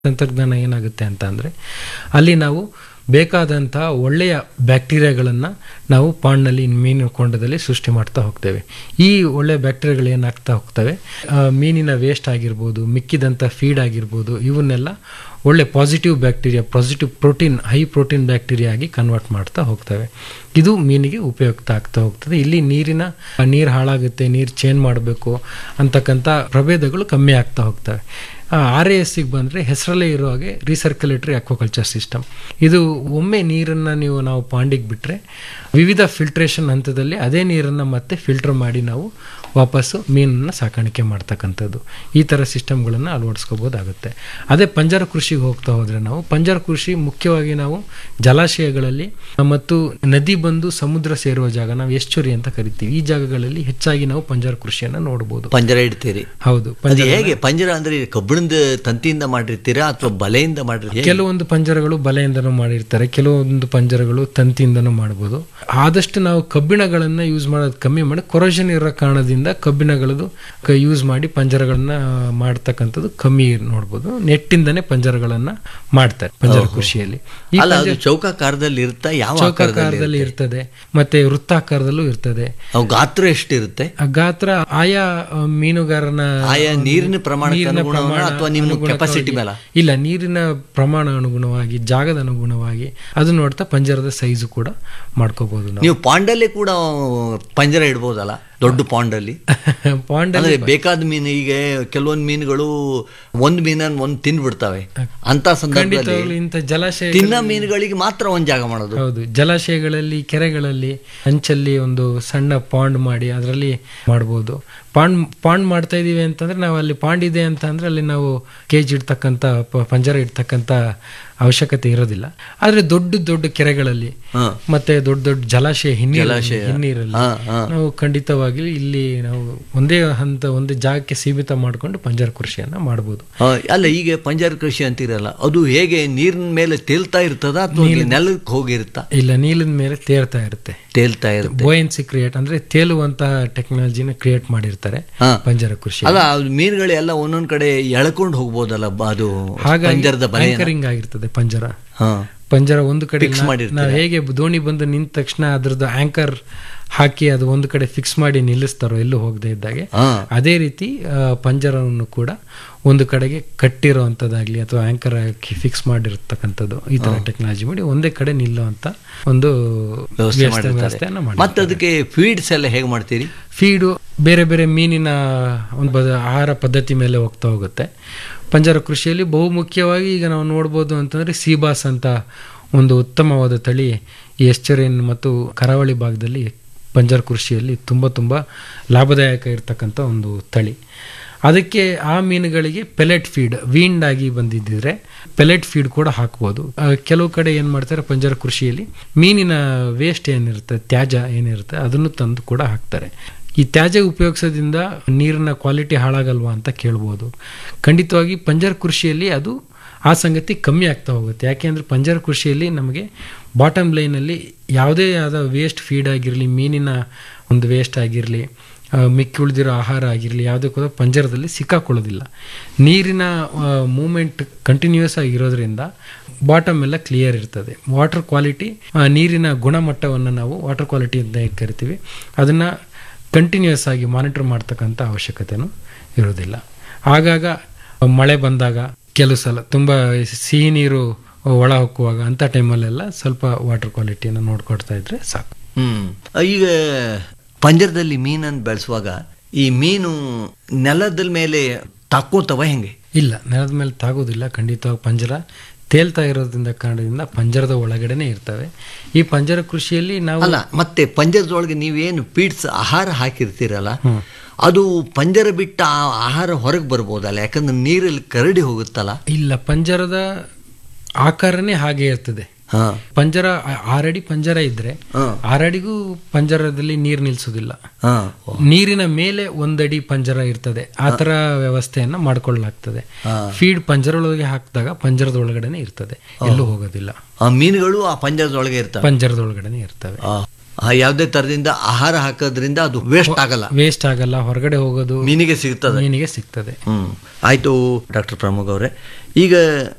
ತಂತ್ರಜ್ಞಾನ ಏನಾಗುತ್ತೆ ಅಂತ ಅಂದರೆ ಅಲ್ಲಿ ನಾವು ಬೇಕಾದಂಥ ಒಳ್ಳೆಯ ಬ್ಯಾಕ್ಟೀರಿಯಾಗಳನ್ನು ನಾವು ಪಾಂಡ್ನಲ್ಲಿ ಮೀನು ಕೊಂಡದಲ್ಲಿ ಸೃಷ್ಟಿ ಮಾಡ್ತಾ ಹೋಗ್ತೇವೆ ಈ ಒಳ್ಳೆಯ ಬ್ಯಾಕ್ಟೀರಿಯಾಗಳು ಏನಾಗ್ತಾ ಹೋಗ್ತವೆ ಆ, ಮೀನಿನ ವೇಸ್ಟ್ ಆಗಿರ್ಬೋದು ಮಿಕ್ಕಿದಂಥ ಫೀಡ್ ಆಗಿರ್ಬೋದು ಇವನ್ನೆಲ್ಲ ಒಳ್ಳೆ positive bacteria positive protein high protein bacteria ಆಗಿ ಕನ್ವರ್ಟ್ ಮಾಡ್ತಾ ಹೋಗ್ತವೆ ಇದು ಮೀನಿಗೆ ಉಪಯುಕ್ತ ಆಗ್ತಾ ಹೋಗ್ತದೆ ಇಲ್ಲಿ ನೀರಿನ ನೀರು ಹಾಳಾಗುತ್ತೆ ನೀರು ಚೇಂಜ್ ಮಾಡಬೇಕು ಅಂತಕ್ಕಂಥ ಪ್ರಭೇದಗಳು ಕಮ್ಮಿ ಆಗ್ತಾ ಹೋಗ್ತವೆ ಆರ್ ಎ ಎಸ್ಸಿಗೆ ಬಂದರೆ ಹೆಸರಲ್ಲೇ ಇರೋ ಹಾಗೆ ರೀಸರ್ಕ್ಯುಲೇಟರಿ ಅಕ್ವಾಕಲ್ಚರ್ ಸಿಸ್ಟಮ್ ಇದು ಒಮ್ಮೆ ನೀರನ್ನು ನೀವು ನಾವು ಪಾಂಡಿಗೆ ಬಿಟ್ಟರೆ ವಿವಿಧ ಫಿಲ್ಟ್ರೇಷನ್ ಹಂತದಲ್ಲಿ ಅದೇ ನೀರನ್ನು ಮತ್ತೆ ಫಿಲ್ಟರ್ ಮಾಡಿ ನಾವು ವಾಪಸ್ಸು ಮೀನನ್ನು ಸಾಕಾಣಿಕೆ ಮಾಡ್ತಕ್ಕಂಥದ್ದು ಈ ಥರ ಸಿಸ್ಟಮ್ಗಳನ್ನು ಅಳವಡಿಸ್ಕೋಬೋದಾಗುತ್ತೆ ಅದೇ ಪಂಜರ ಕೃಷಿಗೆ ಹೋಗ್ತಾ ಹೋದರೆ ನಾವು ಪಂಜರ ಕೃಷಿ ಮುಖ್ಯವಾಗಿ ನಾವು ಜಲಾಶಯಗಳಲ್ಲಿ ಮತ್ತು ನದಿ ಬಂದು ಸಮುದ್ರ ಸೇರುವ ಜಾಗ ನಾವು ಎಶ್ಚುರಿ ಅಂತ ಕರಿತೀವಿ ಈ ಜಾಗಗಳಲ್ಲಿ ಹೆಚ್ಚಾಗಿ ನಾವು ಪಂಜರ ಕೃಷಿಯನ್ನು ನೋಡ್ಬೋದು ಪಂಜರ ಇಡ್ತೀರಿ ಹೌದು ಅದು ಹೇಗೆ ಪಂಜರ ಅಂದ್ರೆ ಕಬ್ಬಿಣದ ತಂತಿಯಿಂದ ಮಾಡಿರ್ತೀರಾ ಅಥವಾ ಬಲೆಯಿಂದ ಮಾಡಿರ್ತೀರಾ ಕೆಲವೊಂದು ಪಂಜರಗಳು ಬಲೆಯಿಂದನೂ ಮಾಡಿರ್ತಾರೆ ಕೆಲವೊಂದು ಪಂಜರಗಳು ತಂತಿಯಿಂದನೂ ಮಾಡ್ಬೋದು ಆದಷ್ಟು ನಾವು ಕಬ್ಬಿಣಗಳನ್ನ ಯೂಸ್ ಮಾಡೋದು ಕಮ್ಮಿ ಮಾಡಿ ಕೊರೋಷನ್ ಇರೋ ಕಾರಣದಿಂದ ಕಬ್ಬಿಣಗಳದ್ದು ಯೂಸ್ ಮಾಡಿ ಪಂಜರಗಳನ್ನ ಮಾಡ್ತಕ್ಕಂಥದ್ದು ಕಮ್ಮಿ ನೋಡ್ಬೋದು ನೆಟ್ಟಿಂದನೇ ಪಂಜರಗಳನ್ನ ಮಾಡ್ತಾರೆ ಪಂಜರ ಕೃಷಿಯಲ್ಲಿ ಈ ಅಲ್ಲ ಅದು ಚೌಕಾಕಾರದಲ್ಲಿ ಇರುತ್ತಾ ಯಾವ ಆಕಾರದಲ್ಲಿ ಚೌಕಾಕಾರದಲ್ಲಿ ಇರ್ತದೆ ಮತ್ತೆ ವೃತ್ತಾಕಾರದಲ್ಲೂ ಇರ್ತದೆ ಅವು ಗಾತ್ರ ಎಷ್ಟಿರುತ್ತೆ ಆ ಗಾತ್ರ ಆಯಾ ಆ, ಮೀನುಗಾರನ ಆಯಾ ನೀರಿನ ಪ್ರಮಾಣಕ್ಕೆ ನೀರಿನ ಅನುಗುಣವಾ ಪ್ರಮಾಣ ಅಥವಾ ನಿಮ್ಮ ಅನುಗುಣವಾಗಿ- ಕೆಪಾಸಿಟಿ ಮೇಲೆ ಇಲ್ಲ ನೀರಿನ ಪ್ರಮಾಣ ಅನುಗುಣವಾಗಿ ಜಾಗದ ಅನುಗುಣವಾಗಿ ಅದು ನೋಡ್ತಾ ಪಂಜರದ ಸೈಜು ಕೂಡ ಮಾಡ್ಕೋಬಹುದು ನಾವು ನೀವು ಪಾಂಡಲ್ಲಿ ಕೂಡ ಪಂಜರ ಇಡ್ಬೋದಲ್ಲ ದೊಡ್ಡ ಪಾಂಡಲ್ಲಿ ಪಾಂಡ್ ಅಂದ್ರೆ ಬೇಕಾದ ಮೀನು ಈಗ ಕೆಲವೊಂದು ಮೀನುಗಳು ಒಂದ್ ಮೀನನ್ನ ಒಂದ್ ತಿಂದ್ಬಿಡ್ತಾವೆ ಅಂತ ಸಂದರ್ಭದಲ್ಲಿ ಖಂಡಿತವಾಗ್ಲೂ ಇಂಥ ಜಲಾಶಯ ತಿನ್ನ ಮೀನುಗಳಿಗೆ ಮಾತ್ರ ಒಂದ್ ಜಾಗ ಮಾಡೋದು ಹೌದು ಜಲಾಶಯಗಳಲ್ಲಿ ಕೆರೆಗಳಲ್ಲಿ ಅಂಚಲ್ಲಿ ಒಂದು ಸಣ್ಣ ಪಾಂಡ್ ಮಾಡಿ ಅದರಲ್ಲಿ ಮಾಡ್ಬೋದು ಪಾಂಡ್ ಪಾಂಡ್ ಮಾಡ್ತಾ ಇದೀವಿ ಅಂತಂದ್ರೆ ನಾವು ಅಲ್ಲಿ ಪಾಂಡ್ ಇದೆ ಅಂತ ಅಂದ್ರೆ ಅಲ್ಲಿ ನಾವು ಕೇಜ್ ಇಡ್ತಕ್ಕಂಥ ಪ- ಪಂಜರ ಇಡ್ತಕ್ಕಂಥ ಅವಶ್ಯಕತೆ ಇರೋದಿಲ್ಲ ಆದ್ರೆ ದೊಡ್ಡ ದೊಡ್ಡ ಕೆರೆಗಳಲ್ಲಿ ಹಾ. ಮತ್ತೆ ದೊಡ್ಡ ದೊಡ್ಡ ಜಲಾಶಯ ಹಿನ್ನೀರು ಜಲಾಶಯ. ಹಿನ್ನೀರಲ್ಲಿ ಹಾ, ಹಾ. ನಾವು ಖಂಡಿತವಾಗಿ ಇಲ್ಲಿ ನಾವು ಒಂದೇ ಹಂತ ಒಂದೇ ಜಾಗಕ್ಕೆ ಸೀಮಿತ ಮಾಡಿಕೊಂಡು ಪಂಜರ ಕೃಷಿಯನ್ನ ಮಾಡ್ಬೋದು ಆ, ಅಲ್ಲ ಈಗ ಪಂಜರ ಕೃಷಿ ಅಂತಿರಲ್ಲ ಅದು ಹೇಗೆ ನೀರಿನ ಮೇಲೆ ತೇಲ್ತಾ ಇರ್ತದ ಅಥವಾ ನೆಲಕ್ಕೆ ಹೋಗಿರುತ್ತಾ ಇಲ್ಲ ನೀಲಿನ ಮೇಲೆ ತೇರ್ತಾ ಇರುತ್ತೆ ತೇಲ್ತಾ ಇರುತ್ತೆ ಬೋಯನ್ಸಿ ಕ್ರಿಯೇಟ್ ಅಂದ್ರೆ ತೇಲುವಂತಹ ಟೆಕ್ನಾಲಜಿನ ಕ್ರಿಯೇಟ್ ಮಾಡಿರ್ತಾರೆ ಹಾ. ಪಂಜರ ಕೃಷಿ ಅಲ್ಲ ಅದು ಮೀನುಗಳೆಲ್ಲ ಒಂದೊಂದ್ ಕಡೆ ಎಳ್ಕೊಂಡು ಹೋಗ್ಬೋದಲ್ಲ ಬ- ಅದು ಹಾಗಾಗಿ ಪಂಜರದ ಬಲೆ ಆಂಕರಿಂಗ್ ಆಗಿರ್ತದೆ ಪಂಜರ ಹಾ ಪಂಜರ ಒಂದು ಕಡೆ Fix ನಾ- ಮಾಡಿರ್ತಾರೆ. ನಾವು ಹೇಗೆ ದೋಣಿ ಬಂದು ನಿಂತ ತಕ್ಷಣ ಅದ್ರದ್ದು ಆಂಕರ್ ಹಾಕಿ ಅದು ಒಂದು ಕಡೆ ಫಿಕ್ಸ್ ಮಾಡಿ ನಿಲ್ಲಿಸ್ತಾರೋ ಎಲ್ಲೂ ಹೋಗದೆ ಇದ್ದಾಗೆ ಹಾ ಅದೇ ರೀತಿ ಆ, ಪಂಜರವನ್ನು ಕೂಡ ಒಂದು ಕಡೆಗೆ ಕಟ್ಟಿರೋ ಅಂಥದ್ದಾಗ್ಲಿ ಅಥವಾ ಆಂಕರ್ ಹಾಕಿ ಫಿಕ್ಸ್ ಮಾಡಿರ್ತಕ್ಕಂಥದ್ದು ಈ ತರ ಟೆಕ್ನಾಲಜಿ ಮಾಡಿ ಒಂದೇ ಕಡೆ ನಿಲ್ಲುವಂತ ಒಂದು ವ್ಯವಸ್ಥೆ ವ್ಯವಸ್ಥೆ- ಮಾಡಿರ್ತಾರೆ ವ್ಯವಸ್ಥೆಯನ್ನ ಮಾಡಿ ಮತ್ತೆ ಅದಕ್ಕೆ ಫೀಡ್ಸ್ ಎಲ್ಲ ಹೇಗೆ ಮಾಡ್ತೀರಿ ಫೀಡು ಬೇರೆ ಬೇರೆ ಮೀನಿನ ಒಂದು ಬದ ಆಹಾರ ಪದ್ಧತಿ ಮೇಲೆ ಹೋಗ್ತಾ ಹೋಗುತ್ತೆ ಪಂಜರ ಕೃಷಿಯಲ್ಲಿ ಬಹುಮುಖ್ಯವಾಗಿ ಈಗ ನಾವು ನೋಡ್ಬೋದು ಅಂತಂದರೆ ಸೀಬಾಸ್ ಅಂತ ಒಂದು ಉತ್ತಮವಾದ ತಳಿ ಈ ಎಸ್ಚರಿನ್ ಮತ್ತು ಕರಾವಳಿ ಭಾಗದಲ್ಲಿ ಪಂಜರ ಕೃಷಿಯಲ್ಲಿ ತುಂಬ ತುಂಬ ಲಾಭದಾಯಕ ಇರತಕ್ಕಂಥ ಒಂದು ತಳಿ ಅದಕ್ಕೆ ಆ ಮೀನುಗಳಿಗೆ ಪೆಲೆಟ್ ಫೀಡ್ ವೀಂಡ್ ಆಗಿ ಬಂದಿದ್ದರೆ ಪೆಲೆಟ್ ಫೀಡ್ ಕೂಡ ಹಾಕ್ಬೋದು ಆ, ಕೆಲವು ಕಡೆ ಏನು ಮಾಡ್ತಾರೆ ಪಂಜರ ಕೃಷಿಯಲ್ಲಿ ಮೀನಿನ ವೇಸ್ಟ್ ಏನಿರುತ್ತೆ ತ್ಯಾಜ್ಯ ಏನಿರುತ್ತೆ ಅದನ್ನು ತಂದು ಕೂಡ ಹಾಕ್ತಾರೆ ಈ ತ್ಯಾಜ್ಯ ಉಪಯೋಗಿಸೋದ್ರಿಂದ ನೀರಿನ ಕ್ವಾಲಿಟಿ ಹಾಳಾಗಲ್ವಾ ಅಂತ ಕೇಳ್ಬೋದು ಖಂಡಿತವಾಗಿ ಪಂಜರ ಕೃಷಿಯಲ್ಲಿ ಅದು ಆ ಸಂಗತಿ ಕಮ್ಮಿ ಆಗ್ತಾ ಹೋಗುತ್ತೆ ಯಾಕೆಂದರೆ ಪಂಜರ ಕೃಷಿಯಲ್ಲಿ ನಮಗೆ ಬಾಟಮ್ ಲೈನಲ್ಲಿ ಯಾವುದೇ ಆದ ವೇಸ್ಟ್ ಫೀಡ್ ಆಗಿರಲಿ ಮೀನಿನ ಒಂದು ವೇಸ್ಟ್ ಆಗಿರಲಿ ಮಿಕ್ಕಿ ಉಳಿದಿರೋ ಆಹಾರ ಆಗಿರಲಿ ಯಾವುದೇ ಕೂಡ ಪಂಜರದಲ್ಲಿ ಸಿಕ್ಕಾಕೊಳ್ಳೋದಿಲ್ಲ ನೀರಿನ ಮೂಮೆಂಟ್ ಕಂಟಿನ್ಯೂಸ್ ಆಗಿರೋದ್ರಿಂದ ಬಾಟಮ್ ಎಲ್ಲ ಕ್ಲಿಯರ್ ಇರ್ತದೆ ವಾಟರ್ ಕ್ವಾಲಿಟಿ ನೀರಿನ ಗುಣಮಟ್ಟವನ್ನು ನಾವು ವಾಟರ್ ಕ್ವಾಲಿಟಿ ಅಂತ ಏನ್ ಕರಿತೀವಿ ಅದನ್ನು ಕಂಟಿನ್ಯೂಸ್ ಆಗಿ ಮಾನಿಟರ್ ಮಾಡ್ತಕ್ಕಂಥ ಅವಶ್ಯಕತೆನೂ ಇರೋದಿಲ್ಲ ಆಗಾಗ ಮಳೆ ಬಂದಾಗ ಕೆಲವು ಸಲ ತುಂಬ ಸಿಹಿ ನೀರು ಒಳ ಹೊಕ್ಕುವಾಗ ಅಂಥ ಟೈಮಲ್ಲೆಲ್ಲ ಸ್ವಲ್ಪ ವಾಟರ್ ಕ್ವಾಲಿಟಿಯನ್ನು ನೋಡ್ಕೊಡ್ತಾ ಇದ್ರೆ ಸಾಕು ಹ್ಮ್ ಈಗ ಪಂಜರದಲ್ಲಿ ಮೀನನ್ನು ಬೆಳೆಸುವಾಗ ಈ ಮೀನು ನೆಲದ ಮೇಲೆ ತಾಕೋತವ ಹೆಂಗೆ ಇಲ್ಲ ನೆಲದ ಮೇಲೆ ತಾಗೋದಿಲ್ಲ ಖಂಡಿತವಾಗಿ ಪಂಜರ ತೇಲ್ತಾ ಇರೋದ್ರಿಂದ ಕಾರಣದಿಂದ ಪಂಜರದ ಒಳಗಡೆನೆ ಇರ್ತವೆ ಈ ಪಂಜರ ಕೃಷಿಯಲ್ಲಿ ನಾವು ಅಲ್ಲ ಮತ್ತೆ ಪಂಜರದೊಳಗೆ ನೀವೇನು ಪೀಡ್ಸ್ ಆಹಾರ ಹಾಕಿರ್ತೀರಲ್ಲ ಅದು ಪಂಜರ ಬಿಟ್ಟ ಆ ಆಹಾರ ಹೊರಗೆ ಬರ್ಬೋದಲ್ಲ ಯಾಕಂದ್ರೆ ನೀರಲ್ಲಿ ಕರಡಿ ಹೋಗುತ್ತಲ್ಲ ಇಲ್ಲ ಪಂಜರದ ಆಕಾರನೇ ಹಾಗೆ ಇರ್ತದೆ ಹಾ ಪಂಜರ ಆ- ಆರಡಿ ಪಂಜರ ಇದ್ರೆ ಹಾ. ಆರಡಿಗೂ ಪಂಜರದಲ್ಲಿ ನೀರು ನಿಲ್ಸೋದಿಲ್ಲ ಹಾ ನೀರಿನ ಮೇಲೆ ಒಂದಡಿ ಪಂಜರ ಇರ್ತದೆ ಆ ತರ ವ್ಯವಸ್ಥೆಯನ್ನ ಮಾಡ್ಕೊಳ್ಳಲಾಗ್ತದೆ ಫೀಡ್ ಪಂಜರದೊಳಗೆ ಹಾಕಿದಾಗ ಪಂಜರದ ಒಳಗಡೆನೆ ಇರ್ತದೆ ಎಲ್ಲೂ ಹೋಗೋದಿಲ್ಲ ಆ ಮೀನುಗಳು ಆ ಪಂಜರದೊಳಗೆ ಇರ್ತವೆ ಪಂಜರದ ಒಳಗಡೆನೆ ಇರ್ತವೆ ಆ, ಆ, ಯಾವುದೇ ತರದಿಂದ ಆಹಾರ ಹಾಕೋದ್ರಿಂದ ಅದು ವೇಸ್ಟ್ ಆಗಲ್ಲ ವೇಸ್ಟ್ ಆಗಲ್ಲ ಹೊರಗಡೆ ಹೋಗೋದು ಮೀನಿಗೆ ಸಿಗ್ತದೆ ಮೀನಿಗೆ ಸಿಗ್ತದೆ ಹ್ಮ್ ಆಯ್ತು ಡಾಕ್ಟರ್ ಪ್ರಮೋದ್ ಅವರೇ ಈಗ